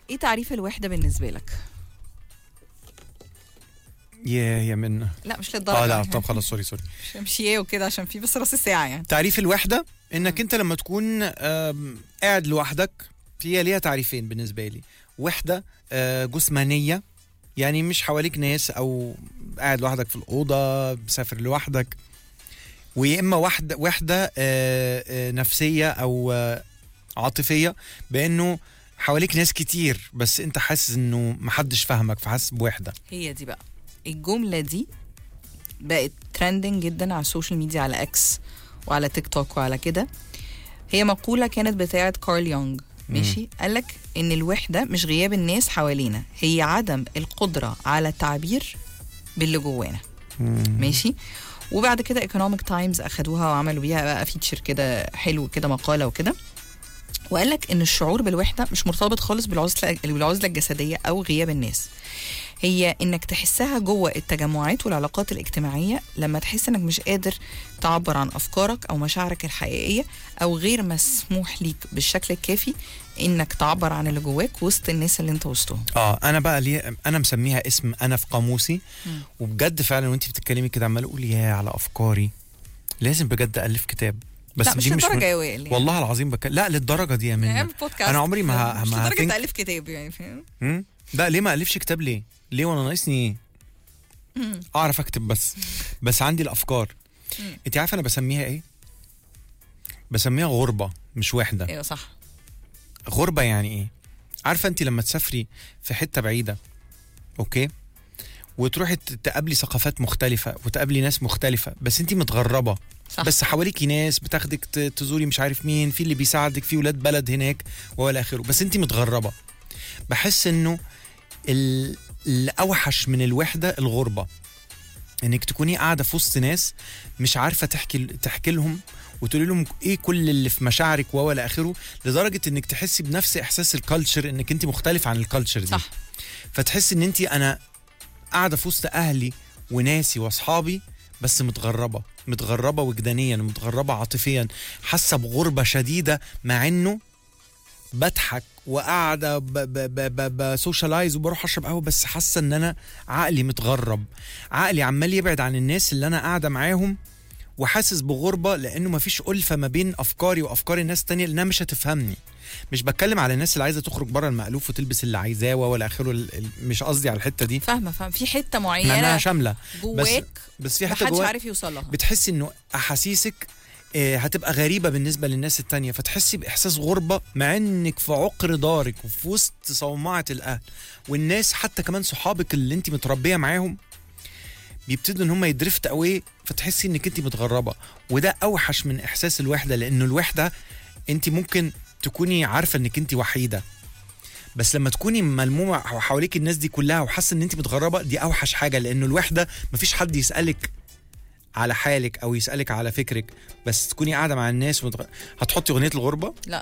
ايه تعريف الوحده بالنسبه لك يا يا من لا مش للدرجه اه لا يعني. طب خلاص سوري سوري مش مش ياه وكده عشان في بس راس الساعه يعني تعريف الوحده انك انت لما تكون آم، قاعد لوحدك هي ليها تعريفين بالنسبه لي وحده آه، جسمانيه يعني مش حواليك ناس او قاعد لوحدك في الاوضه مسافر لوحدك ويا اما وحده وحده آه، آه، نفسيه او آه، عاطفيه بانه حواليك ناس كتير بس انت حاسس انه محدش فاهمك فحاسس بوحده هي دي بقى الجمله دي بقت ترندنج جدا على السوشيال ميديا على اكس وعلى تيك توك وعلى كده هي مقوله كانت بتاعه كارل يونغ ماشي قالك ان الوحده مش غياب الناس حوالينا هي عدم القدره على التعبير باللي جوانا ماشي وبعد كده ايكونوميك تايمز اخدوها وعملوا بيها بقى فيتشر كده حلو كده مقاله وكده وقال لك ان الشعور بالوحده مش مرتبط خالص بالعزله بالعزله الجسديه او غياب الناس هي انك تحسها جوه التجمعات والعلاقات الاجتماعيه لما تحس انك مش قادر تعبر عن افكارك او مشاعرك الحقيقيه او غير مسموح ليك بالشكل الكافي انك تعبر عن اللي جواك وسط الناس اللي انت وسطهم اه انا بقى ليه انا مسميها اسم انا في قاموسي مم. وبجد فعلا وانت بتتكلمي كده عمال اقول يا على افكاري لازم بجد الف كتاب بس لا مش دي مش للدرجه من... يا وائل يعني. والله العظيم بك... لا للدرجه دي يا يعني منى بودكاست أنا عمري ما ه- مش ما لدرجه هتنك- تاليف كتاب يعني فاهم مم؟ لا ليه ما الفش كتاب ليه ليه وانا ناقصني ايه مم. اعرف اكتب بس بس عندي الافكار مم. انت عارفه انا بسميها ايه بسميها غربه مش وحده ايوه صح غربة يعني ايه؟ عارفة انت لما تسافري في حتة بعيدة اوكي؟ وتروحي ت- تقابلي ثقافات مختلفة وتقابلي ناس مختلفة بس انت متغربة صح بس حواليكي ناس بتاخدك ت- تزوري مش عارف مين في اللي بيساعدك في ولاد بلد هناك ولا اخره بس انت متغربة بحس انه ال- الاوحش من الوحدة الغربة انك تكوني قاعدة في وسط ناس مش عارفة تحكي تحكي لهم وتقولي لهم ايه كل اللي في مشاعرك ولا اخره لدرجه انك تحسي بنفس احساس الكالتشر انك انت مختلف عن الكالتشر دي صح فتحسي ان انت انا قاعده في وسط اهلي وناسي واصحابي بس متغربه متغربه وجدانيا متغربه عاطفيا حاسه بغربه شديده مع انه بضحك وقاعده ب- ب- ب- ب- بسوشيالايز وبروح اشرب قهوه بس حاسه ان انا عقلي متغرب عقلي عمال يبعد عن الناس اللي انا قاعده معاهم وحاسس بغربه لانه مفيش الفه ما بين افكاري وافكار الناس التانية لانها مش هتفهمني مش بتكلم على الناس اللي عايزه تخرج بره المألوف وتلبس اللي عايزاه ولا اخره ال- ال- مش قصدي على الحته دي فاهمه فاهم في حته مع انها معينه شامله جواك بس في حته محدش جواك عارف يوصل لها بتحسي انه احاسيسك آه، هتبقى غريبه بالنسبه للناس التانية فتحسي باحساس غربه مع انك في عقر دارك وفي وسط صومعه الاهل والناس حتى كمان صحابك اللي انت متربيه معاهم بيبتدوا ان هم يدرفت اوي فتحسي انك انت متغربه وده اوحش من احساس الوحده لانه الوحده انت ممكن تكوني عارفه انك انت وحيده بس لما تكوني ملمومه حواليك الناس دي كلها وحاسه ان انت متغربه دي اوحش حاجه لانه الوحده مفيش حد يسالك على حالك او يسالك على فكرك بس تكوني قاعده مع الناس ومتغ... هتحطي اغنيه الغربه لا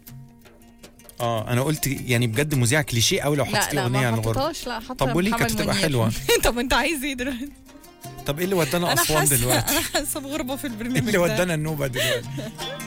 اه انا قلت يعني بجد مذيع كليشيه قوي لو لا حطيتي لا اغنيه ما عن الغربه حطيتهاش لا حط طب وليه كانت محمد هتبقى منير. حلوة؟ طب انت عايز ايه دلوقتي طب ايه اللي ودانا انا اسوان حاسه دلوقتي انا حاسه بغربه في ايه البرنامج اللي ده ودانا النوبه دلوقتي